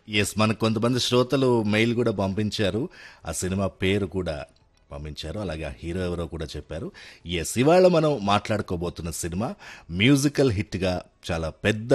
yes మనకు కొంతమంది శ్రోతలు మెయిల్ కూడా పంపించారు ఆ సినిమా పేరు కూడా పంపించారు అలాగే ఆ హీరో ఎవరో కూడా చెప్పారు ఎస్ ఇవాళ మనం మాట్లాడుకోబోతున్న సినిమా మ్యూజికల్ హిట్గా చాలా పెద్ద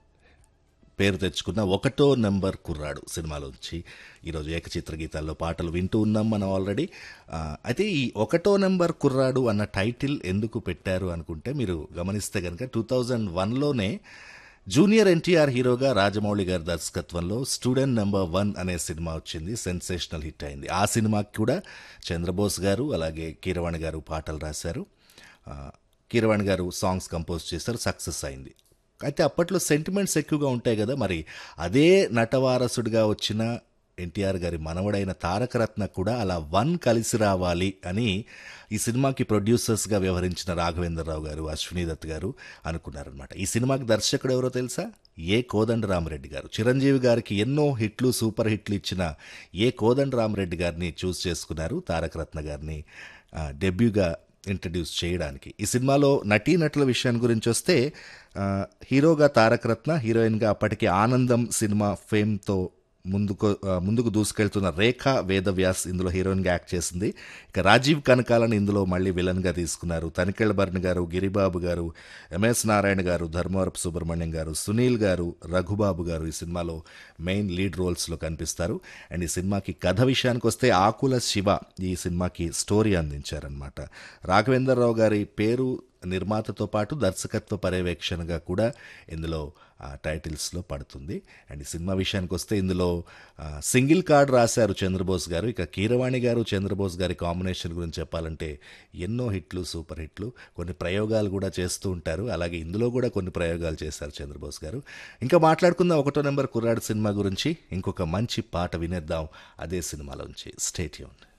పేరు తెచ్చుకున్న ఒకటో నెంబర్ కుర్రాడు సినిమాలోంచి ఈరోజు ఏకచిత్ర గీతాల్లో పాటలు వింటూ ఉన్నాం మనం ఆల్రెడీ ఆ, అయితే ఈ ఒకటో నెంబర్ కుర్రాడు అన్న టైటిల్ ఎందుకు పెట్టారు అనుకుంటే మీరు గమనిస్తే కనుక టూ థౌజండ్ వన్లోనే జూనియర్ ఎన్టీఆర్ హీరోగా రాజమౌళి గారి దర్శకత్వంలో స్టూడెంట్ నెంబర్ వన్ అనే సినిమా వచ్చింది సెన్సేషనల్ హిట్ అయింది ఆ సినిమాకి కూడా చంద్రబోస్ గారు అలాగే కీరవాణి గారు పాటలు రాశారు ఆ, కీరవాణి గారు సాంగ్స్ కంపోజ్ చేశారు సక్సెస్ అయింది అయితే అప్పట్లో సెంటిమెంట్స్ ఎక్కువగా ఉంటాయి కదా మరి అదే నటవారసుడిగా వచ్చిన ఎన్టీఆర్ గారి మనవడైన తారకరత్న కూడా అలా వన్ కలిసి రావాలి అని ఈ సినిమాకి ప్రొడ్యూసర్స్గా వ్యవహరించిన రాఘవేంద్రరావు గారు అశ్విని దత్ గారు అనుకున్నారనమాట ఈ సినిమాకి దర్శకుడు ఎవరో తెలుసా ఏ కోదండరామరెడ్డి గారు చిరంజీవి గారికి ఎన్నో హిట్లు సూపర్ హిట్లు ఇచ్చిన ఏ కోదండరామరెడ్డి గారిని చూస్ చేసుకున్నారు తారకరత్న గారిని ఆ, డెబ్యూగా ఇంట్రడ్యూస్ చేయడానికి ఈ సినిమాలో నటీనటుల విషయాన్ని గురించి వస్తే ఆ, హీరోగా తారకరత్న హీరోయిన్గా అప్పటికి ఆనందం సినిమా ఫేమ్తో ముందుకు ఆ, ముందుకు దూసుకెళ్తున్న రేఖ వేదవ్యాస్ ఇందులో హీరోయిన్గా యాక్ట్ చేసింది ఇక రాజీవ్ కనకాలను ఇందులో మళ్ళీ విలన్గా తీసుకున్నారు తనికెళ్ళ భరణ్ గారు గిరిబాబు గారు ఎంఎస్ నారాయణ గారు ధర్మవరపు సుబ్రహ్మణ్యం గారు సునీల్ గారు రఘుబాబు గారు ఈ సినిమాలో మెయిన్ లీడ్ రోల్స్లో కనిపిస్తారు అండ్ ఈ సినిమాకి కథ విషయానికి వస్తే ఆకుల శివ ఈ సినిమాకి స్టోరీ అందించారనమాట రాఘవేంద్రరావు గారి పేరు నిర్మాతతో పాటు దర్శకత్వ పర్యవేక్షణగా కూడా ఇందులో ఆ, టైటిల్స్లో పడుతుంది అండ్ ఈ సినిమా విషయానికి వస్తే ఇందులో ఆ, సింగిల్ కార్డ్ రాశారు చంద్రబోస్ గారు ఇక కీరవాణి గారు చంద్రబోస్ గారి కాంబినేషన్ గురించి చెప్పాలంటే ఎన్నో హిట్లు సూపర్ హిట్లు కొన్ని ప్రయోగాలు కూడా చేస్తూ ఉంటారు అలాగే ఇందులో కూడా కొన్ని ప్రయోగాలు చేశారు చంద్రబోస్ గారు ఇంకా మాట్లాడుకుందాం ఒకటో నెంబర్ కుర్రాడు సినిమా గురించి ఇంకొక మంచి పాట వినేద్దాం అదే సినిమాలోంచి స్టేట్యూన్